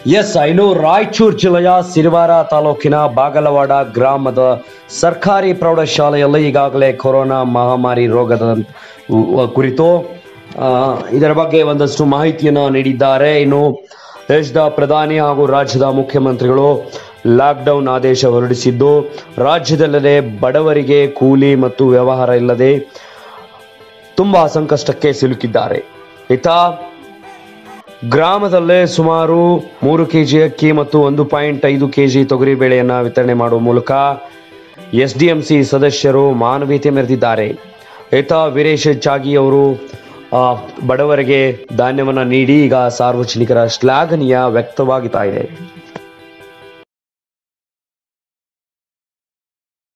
S ಇನ್ನು ರಾಯಚೂರು ಜಿಲ್ಲೆಯ ಸಿರಿವಾರ ತಾಲೂಕಿನ ಬಾಗಲವಾಡ ಗ್ರಾಮದ ಸರ್ಕಾರಿ ಪ್ರೌಢಶಾಲೆಯಲ್ಲಿ ಈಗಾಗಲೇ ಕೊರೋನಾ ಮಹಾಮಾರಿ ರೋಗದ ಉ- ಕುರಿತು ಆ, ಇದರ ಬಗ್ಗೆ ಒಂದಷ್ಟು ಮಾಹಿತಿಯನ್ನು ನೀಡಿದ್ದಾರೆ ಇನ್ನು ದೇಶದ ಪ್ರಧಾನಿ ಹಾಗೂ ರಾಜ್ಯದ ಮುಖ್ಯಮಂತ್ರಿಗಳು ಲಾಕ್ಡೌನ್ ಆದೇಶ ಹೊರಡಿಸಿದ್ದು ರಾಜ್ಯದಲ್ಲದೆ ಬಡವರಿಗೆ ಕೂಲಿ ಮತ್ತು ವ್ಯವಹಾರ ಇಲ್ಲದೆ ತುಂಬಾ ಸಂಕಷ್ಟಕ್ಕೆ ಸಿಲುಕಿದ್ದಾರೆ ಇತ್ತ ಗ್ರಾಮದಲ್ಲೇ ಸುಮಾರು ಮೂರು ಕೆಜಿ ಅಕ್ಕಿ ಮತ್ತು ಒಂದು ಪಾಯಿಂಟ್ ಐದು ಕೆಜಿ ತೊಗರಿ ಬೇಳೆಯನ್ನ ವಿತರಣೆ ಮಾಡುವ ಮೂಲಕ ಎಸ್ಡಿಎಂಸಿ ಸದಸ್ಯರು ಮಾನವೀಯತೆ ಮೆರೆದಿದ್ದಾರೆ ಈತ ವೀರೇಶ್ ಚಾಗಿ ಅವರು ಆ, ಬಡವರಿಗೆ ಧಾನ್ಯವನ್ನ ನೀಡಿ ಈಗ ಸಾರ್ವಜನಿಕರ ಶ್ಲಾಘನೀಯ ವ್ಯಕ್ತವಾಗುತ್ತಾ ಇದೆ